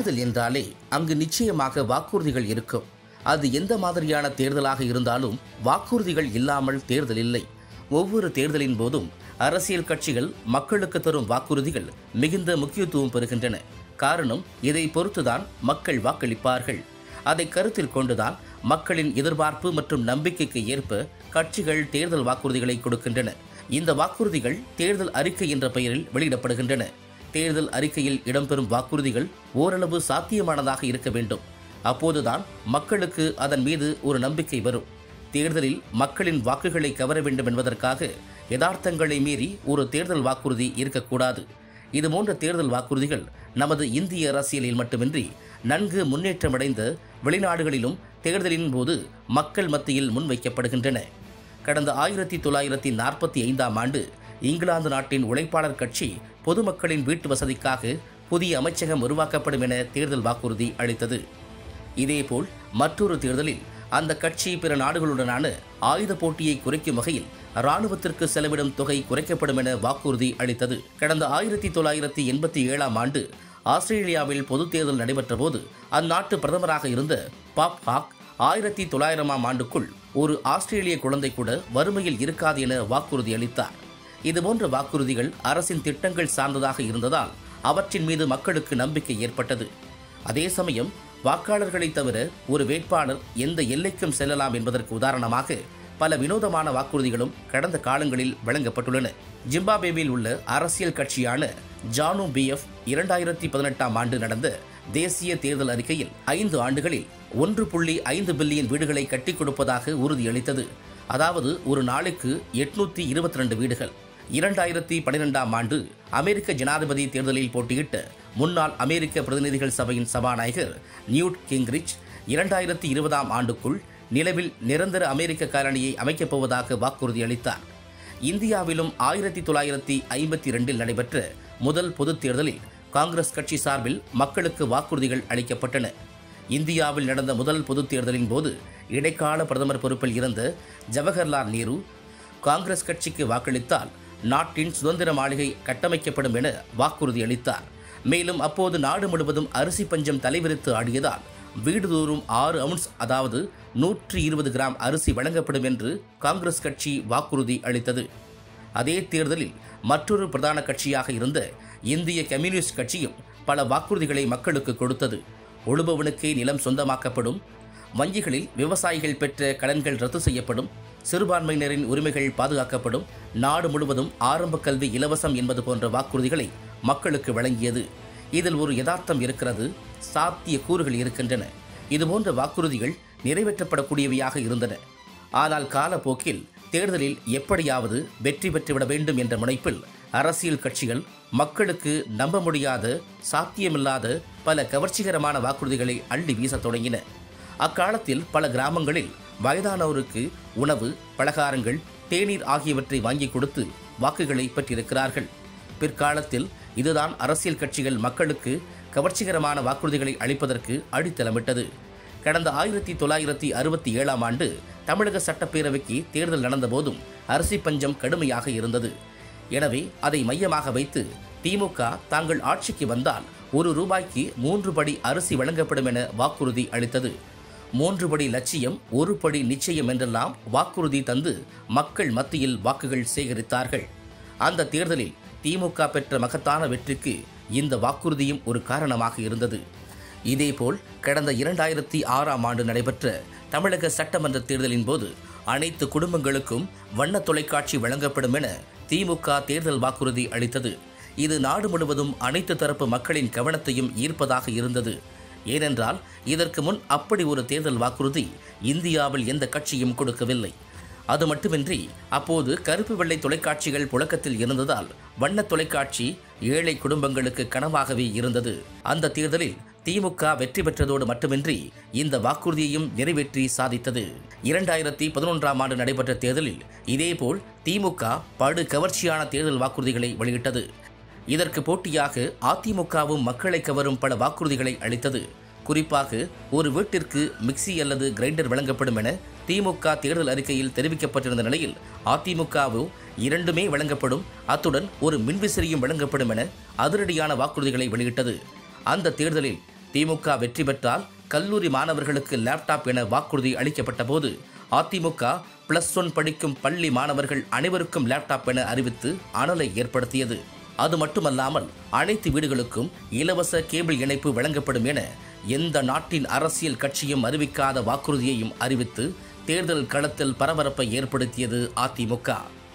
தேர்தல் என்றாலே அங்கு நிச்சயமாக வாக்குறுதிகள் இருக்கும் அது எந்த மாதிரியான தேர்தலாக இருந்தாலும் வாக்குறுதிகள் இல்லாமல் தேர்தல் இல்லை ஒவ்வொரு தேர்தலின் போதும் அரசியல் கட்சிகள் மக்களுக்கு தரும் வாக்குறுதிகள் மிகுந்த முக்கியத்துவம் பெறுகின்றன காரணம் இதை பொறுத்துதான் மக்கள் வாக்களிப்பார்கள் அதை கருத்தில் கொண்டுதான் மக்களின் எதிர்பார்ப்பு மற்றும் நம்பிக்கைக்கு ஏற்ப கட்சிகள் தேர்தல் வாக்குறுதிகளை கொடுக்கின்றன இந்த வாக்குறுதிகள் தேர்தல் அறிக்கை என்ற பெயரில் வெளியிடப்படுகின்றன தேர்தல் அறிக்கையில் இடம்பெறும் வாக்குறுதிகள் ஓரளவு சாத்தியமானதாக இருக்க வேண்டும் அப்போதுதான் மக்களுக்கு அதன் மீது ஒரு நம்பிக்கை வரும் தேர்தலில் மக்களின் வாக்குகளை கவர வேண்டும் என்பதற்காக யதார்த்தங்களை மீறி ஒரு தேர்தல் வாக்குறுதி இருக்கக்கூடாது இதுபோன்ற தேர்தல் வாக்குறுதிகள் நமது இந்திய அரசியலில் மட்டுமின்றி நன்கு முன்னேற்றமடைந்த வெளிநாடுகளிலும் தேர்தலின் போது மக்கள் மத்தியில் முன்வைக்கப்படுகின்றன கடந்த ஆயிரத்தி தொள்ளாயிரத்தி நாற்பத்தி ஐந்தாம் ஆண்டு இங்கிலாந்து நாட்டின் உழைப்பாளர் கட்சி பொதுமக்களின் வீட்டு வசதிக்காக புதிய அமைச்சகம் உருவாக்கப்படும் என தேர்தல் வாக்குறுதி அளித்தது இதேபோல் மற்றொரு தேர்தலில் அந்த கட்சி பிற நாடுகளுடனான ஆயுத போட்டியை குறைக்கும் வகையில் இராணுவத்திற்கு செலவிடும் தொகை குறைக்கப்படும் என வாக்குறுதி அளித்தது கடந்த ஆயிரத்தி தொள்ளாயிரத்தி எண்பத்தி ஏழாம் ஆண்டு ஆஸ்திரேலியாவில் பொதுத் தேர்தல் நடைபெற்ற போது அந்நாட்டு பிரதமராக இருந்த பாப் ஹாக் ஆயிரத்தி தொள்ளாயிரமாம் ஆண்டுக்குள் ஒரு ஆஸ்திரேலிய குழந்தை கூட வறுமையில் இருக்காது என வாக்குறுதி அளித்தார் இதுபோன்ற வாக்குறுதிகள் அரசின் திட்டங்கள் சார்ந்ததாக இருந்ததால் அவற்றின் மீது மக்களுக்கு நம்பிக்கை ஏற்பட்டது அதே சமயம் வாக்காளர்களை தவிர ஒரு வேட்பாளர் எந்த எல்லைக்கும் செல்லலாம் என்பதற்கு உதாரணமாக பல வினோதமான வாக்குறுதிகளும் கடந்த காலங்களில் வழங்கப்பட்டுள்ளன ஜிம்பாப்வேவில் உள்ள அரசியல் கட்சியான ஜானு பிஎஃப் இரண்டாயிரத்தி பதினெட்டாம் ஆண்டு நடந்த தேசிய தேர்தல் அறிக்கையில் ஐந்து ஆண்டுகளில் ஒன்று புள்ளி ஐந்து பில்லியன் வீடுகளை கட்டிக் கொடுப்பதாக உறுதியளித்தது அதாவது ஒரு நாளுக்கு எட்நூத்தி இருபத்தி ரெண்டு வீடுகள் இரண்டாயிரத்தி பன்னிரெண்டாம் ஆண்டு அமெரிக்க ஜனாதிபதி தேர்தலில் போட்டியிட்ட முன்னாள் அமெரிக்க பிரதிநிதிகள் சபையின் சபாநாயகர் நியூட் கிங்ரிச் இரண்டாயிரத்தி இருபதாம் ஆண்டுக்குள் நிலவில் நிரந்தர அமெரிக்க காலனியை அமைக்கப் போவதாக வாக்குறுதி அளித்தார் இந்தியாவிலும் ஆயிரத்தி தொள்ளாயிரத்தி ஐம்பத்தி இரண்டில் நடைபெற்ற முதல் பொதுத் தேர்தலில் காங்கிரஸ் கட்சி சார்பில் மக்களுக்கு வாக்குறுதிகள் அளிக்கப்பட்டன இந்தியாவில் நடந்த முதல் பொதுத் தேர்தலின் போது இடைக்கால பிரதமர் பொறுப்பில் இருந்த ஜவஹர்லால் நேரு காங்கிரஸ் கட்சிக்கு வாக்களித்தால் நாட்டின் சுதந்திர மாளிகை கட்டமைக்கப்படும் என வாக்குறுதி அளித்தார் மேலும் அப்போது நாடு முழுவதும் அரிசி பஞ்சம் தலைவிரித்து ஆடியதால் வீடுதோறும் ஆறு அவுன்ஸ் அதாவது நூற்றி இருபது கிராம் அரிசி வழங்கப்படும் என்று காங்கிரஸ் கட்சி வாக்குறுதி அளித்தது அதே தேர்தலில் மற்றொரு பிரதான கட்சியாக இருந்த இந்திய கம்யூனிஸ்ட் கட்சியும் பல வாக்குறுதிகளை மக்களுக்கு கொடுத்தது உழுபவனுக்கே நிலம் சொந்தமாக்கப்படும் வங்கிகளில் விவசாயிகள் பெற்ற கடன்கள் ரத்து செய்யப்படும் சிறுபான்மையினரின் உரிமைகள் பாதுகாக்கப்படும் நாடு முழுவதும் ஆரம்ப கல்வி இலவசம் என்பது போன்ற வாக்குறுதிகளை மக்களுக்கு வழங்கியது இதில் ஒரு யதார்த்தம் இருக்கிறது சாத்திய கூறுகள் இருக்கின்றன இதுபோன்ற வாக்குறுதிகள் நிறைவேற்றப்படக்கூடியவையாக இருந்தன ஆனால் காலப்போக்கில் தேர்தலில் எப்படியாவது வெற்றி பெற்றுவிட வேண்டும் என்ற முனைப்பில் அரசியல் கட்சிகள் மக்களுக்கு நம்ப முடியாத சாத்தியமில்லாத பல கவர்ச்சிகரமான வாக்குறுதிகளை அள்ளி வீசத் தொடங்கின அக்காலத்தில் பல கிராமங்களில் வயதானோருக்கு உணவு பலகாரங்கள் தேநீர் ஆகியவற்றை வாங்கி கொடுத்து வாக்குகளை பெற்றிருக்கிறார்கள் பிற்காலத்தில் இதுதான் அரசியல் கட்சிகள் மக்களுக்கு கவர்ச்சிகரமான வாக்குறுதிகளை அளிப்பதற்கு அடித்தளமிட்டது கடந்த ஆயிரத்தி தொள்ளாயிரத்தி அறுபத்தி ஏழாம் ஆண்டு தமிழக சட்டப்பேரவைக்கு தேர்தல் நடந்தபோதும் அரிசி பஞ்சம் கடுமையாக இருந்தது எனவே அதை மையமாக வைத்து திமுக தாங்கள் ஆட்சிக்கு வந்தால் ஒரு ரூபாய்க்கு மூன்று படி அரிசி வழங்கப்படும் என வாக்குறுதி அளித்தது மூன்று படி லட்சியம் ஒரு படி நிச்சயம் என்றெல்லாம் வாக்குறுதி தந்து மக்கள் மத்தியில் வாக்குகள் சேகரித்தார்கள் அந்த தேர்தலில் திமுக பெற்ற மகத்தான வெற்றிக்கு இந்த வாக்குறுதியும் ஒரு காரணமாக இருந்தது இதேபோல் கடந்த இரண்டாயிரத்தி ஆறாம் ஆண்டு நடைபெற்ற தமிழக சட்டமன்ற தேர்தலின் போது அனைத்து குடும்பங்களுக்கும் வண்ண தொலைக்காட்சி வழங்கப்படும் என திமுக தேர்தல் வாக்குறுதி அளித்தது இது நாடு முழுவதும் அனைத்து தரப்பு மக்களின் கவனத்தையும் ஈர்ப்பதாக இருந்தது ஏனென்றால் இதற்கு முன் அப்படி ஒரு தேர்தல் வாக்குறுதி இந்தியாவில் எந்த கட்சியும் கொடுக்கவில்லை அது மட்டுமின்றி அப்போது கருப்பு வெள்ளை தொலைக்காட்சிகள் புழக்கத்தில் இருந்ததால் வண்ண தொலைக்காட்சி ஏழை குடும்பங்களுக்கு கனவாகவே இருந்தது அந்த தேர்தலில் திமுக வெற்றி பெற்றதோடு மட்டுமின்றி இந்த வாக்குறுதியையும் நிறைவேற்றி சாதித்தது இரண்டாயிரத்தி பதினொன்றாம் ஆண்டு நடைபெற்ற தேர்தலில் இதேபோல் திமுக படு கவர்ச்சியான தேர்தல் வாக்குறுதிகளை வெளியிட்டது இதற்கு போட்டியாக அதிமுகவும் மக்களை கவரும் பல வாக்குறுதிகளை அளித்தது குறிப்பாக ஒரு வீட்டிற்கு மிக்சி அல்லது கிரைண்டர் வழங்கப்படும் என திமுக தேர்தல் அறிக்கையில் தெரிவிக்கப்பட்டிருந்த நிலையில் அதிமுகவோ இரண்டுமே வழங்கப்படும் அத்துடன் ஒரு மின்விசிறியும் வழங்கப்படும் என அதிரடியான வாக்குறுதிகளை வெளியிட்டது அந்த தேர்தலில் திமுக வெற்றி பெற்றால் கல்லூரி மாணவர்களுக்கு லேப்டாப் என வாக்குறுதி அளிக்கப்பட்ட போது அதிமுக பிளஸ் ஒன் படிக்கும் பள்ளி மாணவர்கள் அனைவருக்கும் லேப்டாப் என அறிவித்து அனலை ஏற்படுத்தியது அது மட்டுமல்லாமல் அனைத்து வீடுகளுக்கும் இலவச கேபிள் இணைப்பு வழங்கப்படும் என எந்த நாட்டின் அரசியல் கட்சியும் அறிவிக்காத வாக்குறுதியையும் அறிவித்து தேர்தல் களத்தில் பரபரப்பை ஏற்படுத்தியது அதிமுக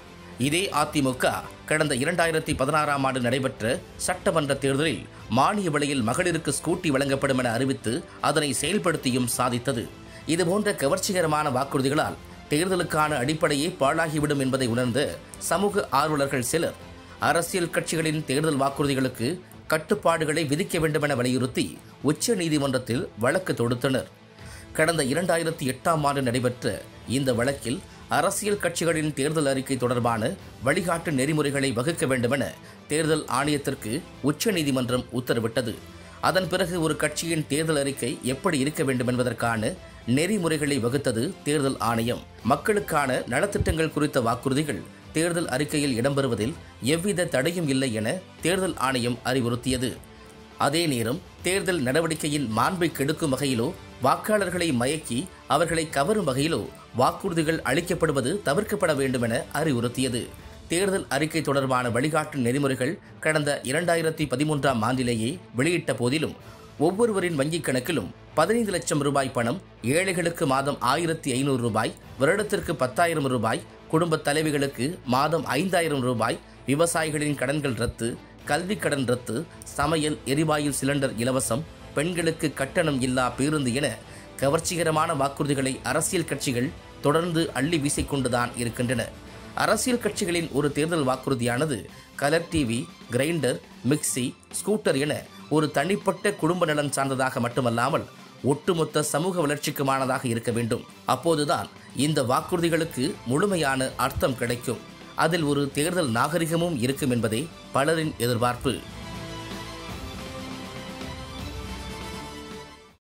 இதே அதிமுக கடந்த இரண்டாயிரத்தி பதினாறாம் ஆண்டு நடைபெற்ற சட்டமன்ற தேர்தலில் மானிய விலையில் மகளிருக்கு ஸ்கூட்டி வழங்கப்படும் என அறிவித்து அதனை செயல்படுத்தியும் சாதித்தது இதுபோன்ற கவர்ச்சிகரமான வாக்குறுதிகளால் தேர்தலுக்கான அடிப்படையே பாழாகிவிடும் என்பதை உணர்ந்த சமூக ஆர்வலர்கள் சிலர் அரசியல் கட்சிகளின் தேர்தல் வாக்குறுதிகளுக்கு கட்டுப்பாடுகளை விதிக்க வேண்டும் என வலியுறுத்தி உச்ச நீதிமன்றத்தில் வழக்கு தொடுத்தனர் கடந்த இரண்டாயிரத்தி எட்டாம் ஆண்டு நடைபெற்ற இந்த வழக்கில் அரசியல் கட்சிகளின் தேர்தல் அறிக்கை தொடர்பான வழிகாட்டு நெறிமுறைகளை வகுக்க வேண்டுமென தேர்தல் ஆணையத்திற்கு உச்சநீதிமன்றம் உத்தரவிட்டது அதன் பிறகு ஒரு கட்சியின் தேர்தல் அறிக்கை எப்படி இருக்க வேண்டும் என்பதற்கான நெறிமுறைகளை வகுத்தது தேர்தல் ஆணையம் மக்களுக்கான நலத்திட்டங்கள் குறித்த வாக்குறுதிகள் தேர்தல் அறிக்கையில் இடம்பெறுவதில் எவ்வித தடையும் இல்லை என தேர்தல் ஆணையம் அறிவுறுத்தியது அதே நேரம் தேர்தல் நடவடிக்கையின் மாண்பை கெடுக்கும் வகையிலோ வாக்காளர்களை மயக்கி அவர்களை கவரும் வகையிலோ வாக்குறுதிகள் அளிக்கப்படுவது தவிர்க்கப்பட வேண்டும் என அறிவுறுத்தியது தேர்தல் அறிக்கை தொடர்பான வழிகாட்டு நெறிமுறைகள் கடந்த இரண்டாயிரத்தி பதிமூன்றாம் ஆண்டிலேயே வெளியிட்ட போதிலும் ஒவ்வொருவரின் வங்கிக் கணக்கிலும் பதினைந்து லட்சம் ரூபாய் பணம் ஏழைகளுக்கு மாதம் ஆயிரத்தி ஐநூறு ரூபாய் வருடத்திற்கு பத்தாயிரம் ரூபாய் குடும்ப தலைவிகளுக்கு மாதம் ஐந்தாயிரம் ரூபாய் விவசாயிகளின் கடன்கள் ரத்து கல்வி கடன் ரத்து சமையல் எரிவாயு சிலிண்டர் இலவசம் பெண்களுக்கு கட்டணம் இல்லா பேருந்து என கவர்ச்சிகரமான வாக்குறுதிகளை அரசியல் கட்சிகள் தொடர்ந்து அள்ளி வீசிக்கொண்டுதான் இருக்கின்றன அரசியல் கட்சிகளின் ஒரு தேர்தல் வாக்குறுதியானது colour TV grinder mixie scooter என ஒரு தனிப்பட்ட குடும்ப நலன் சார்ந்ததாக மட்டுமல்லாமல் ஒட்டுமொத்த சமூக வளர்ச்சிக்குமானதாக இருக்க வேண்டும் அப்போதுதான் இந்த வாக்குறுதிகளுக்கு முழுமையான அர்த்தம் கிடைக்கும் அதில் ஒரு தேர்தல் நாகரிகமும் இருக்கும் என்பதே பலரின் எதிர்பார்ப்பு